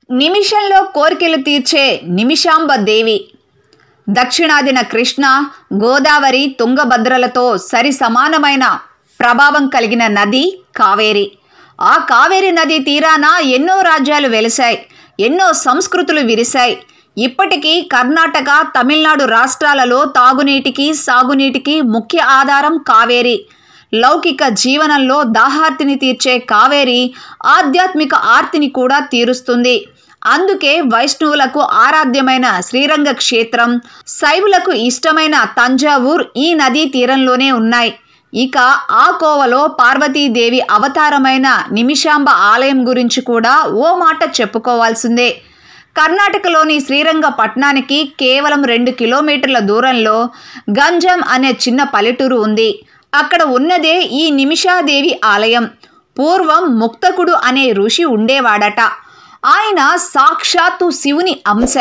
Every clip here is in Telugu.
నిమిషంలో కోరికలు తీర్చే నిమిషాంబ దేవి దక్షిణాదిన కృష్ణ గోదావరి తుంగభద్రలతో సరి సమానమైన ప్రభావం కలిగిన నది కావేరి ఆ కావేరి నది తీరాన ఎన్నో రాజ్యాలు వెలిశాయి ఎన్నో సంస్కృతులు విరిశాయి ఇప్పటికీ కర్ణాటక తమిళనాడు రాష్ట్రాలలో తాగునీటికి సాగునీటికి ముఖ్య ఆధారం కావేరి లౌకిక జీవనంలో దాహార్తిని తీర్చే కావేరి ఆధ్యాత్మిక ఆర్తిని కూడా తీరుస్తుంది అందుకే వైష్ణవులకు ఆరాధ్యమైన శ్రీరంగ క్షేత్రం శైవులకు ఇష్టమైన తంజావూర్ ఈ నదీ తీరంలోనే ఉన్నాయి ఇక ఆ కోవలో పార్వతీదేవి అవతారమైన నిమిషాంబ ఆలయం గురించి కూడా ఓ మాట చెప్పుకోవాల్సిందే కర్ణాటకలోని శ్రీరంగ పట్టణానికి కేవలం రెండు కిలోమీటర్ల దూరంలో గంజం అనే చిన్న పల్లెటూరు ఉంది అక్కడ ఉన్నదే ఈ నిమిషాదేవి ఆలయం పూర్వం ముక్తకుడు అనే ఋషి ఉండేవాడట ఆయన సాక్షాత్తు శివుని అంశ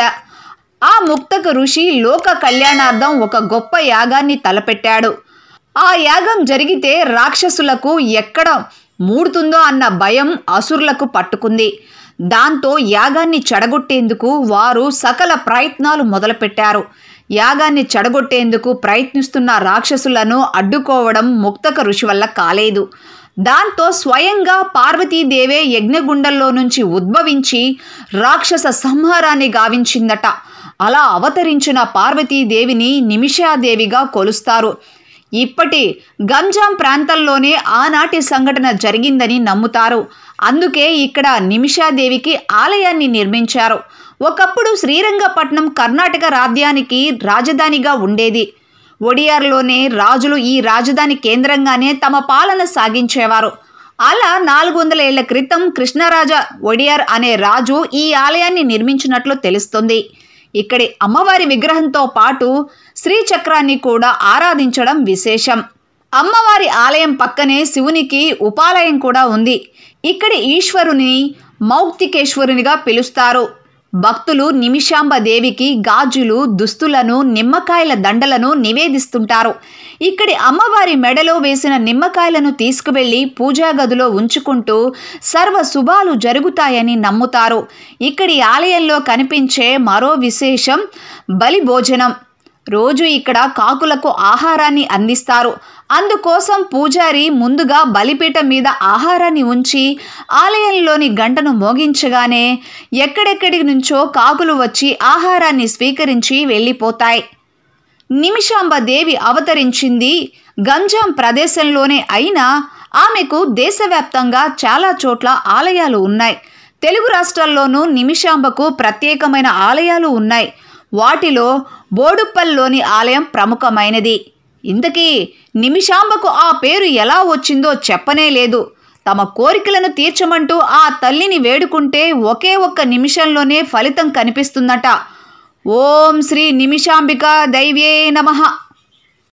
ఆ ముక్తక ఋషి లోక కళ్యాణార్థం ఒక గొప్ప యాగాన్ని తలపెట్టాడు ఆ యాగం జరిగితే రాక్షసులకు ఎక్కడ మూడుతుందో అన్న భయం అసురులకు పట్టుకుంది దాంతో యాగాన్ని చెడగొట్టేందుకు వారు సకల ప్రయత్నాలు మొదలుపెట్టారు యాగాన్ని చెడగొట్టేందుకు ప్రయత్నిస్తున్న రాక్షసులను అడ్డుకోవడం ముక్తక ఋషి వల్ల కాలేదు దాంతో స్వయంగా పార్వతీదేవే యజ్ఞగుండంలో నుంచి ఉద్భవించి రాక్షస సంహారాన్ని గావించిందట అలా అవతరించిన పార్వతీదేవిని నిమిషాదేవిగా కొలుస్తారు ఇప్పటి గంజాం ప్రాంతంలోనే ఆనాటి సంఘటన జరిగిందని నమ్ముతారు అందుకే ఇక్కడ నిమిషాదేవికి ఆలయాన్ని నిర్మించారు ఒకప్పుడు శ్రీరంగపట్నం కర్ణాటక రాజ్యానికి రాజధానిగా ఉండేది ఒడియార్లోనే రాజులు ఈ రాజధాని కేంద్రంగానే తమ పాలన సాగించేవారు అలా నాలుగు వందల ఏళ్ల క్రితం కృష్ణరాజ ఒడియార్ అనే రాజు ఈ ఆలయాన్ని నిర్మించినట్లు తెలుస్తుంది ఇక్కడి అమ్మవారి విగ్రహంతో పాటు శ్రీచక్రాన్ని కూడా ఆరాధించడం విశేషం అమ్మవారి ఆలయం పక్కనే శివునికి ఉపాలయం కూడా ఉంది ఇక్కడి ఈశ్వరుని మౌక్తికేశ్వరునిగా పిలుస్తారు భక్తులు నిమిషాంబ దేవికి గాజులు దుస్తులను నిమ్మకాయల దండలను నివేదిస్తుంటారు ఇక్కడి అమ్మవారి మెడలో వేసిన నిమ్మకాయలను తీసుకువెళ్ళి పూజా గదిలో ఉంచుకుంటూ సర్వ శుభాలు జరుగుతాయని నమ్ముతారు ఇక్కడి ఆలయంలో కనిపించే మరో విశేషం బలి భోజనం రోజు ఇక్కడ కాకులకు ఆహారాన్ని అందిస్తారు అందుకోసం పూజారి ముందుగా బలిపీఠం మీద ఆహారాన్ని ఉంచి ఆలయంలోని గంటను మోగించగానే ఎక్కడెక్కడి నుంచో కాకులు వచ్చి ఆహారాన్ని స్వీకరించి వెళ్ళిపోతాయి నిమిషాంబ దేవి అవతరించింది గంజాం ప్రదేశంలోనే అయినా ఆమెకు దేశవ్యాప్తంగా చాలా చోట్ల ఆలయాలు ఉన్నాయి తెలుగు రాష్ట్రాల్లోనూ నిమిషాంబకు ప్రత్యేకమైన ఆలయాలు ఉన్నాయి వాటిలో బోడుప్పల్లోని ఆలయం ప్రముఖమైనది ఇంతకీ నిమిషాంబకు ఆ పేరు ఎలా వచ్చిందో చెప్పనే లేదు తమ కోరికలను తీర్చమంటూ ఆ తల్లిని వేడుకుంటే ఒకే ఒక్క నిమిషంలోనే ఫలితం కనిపిస్తుందట ఓం శ్రీ నిమిషాంబిక దైవ్యే నమః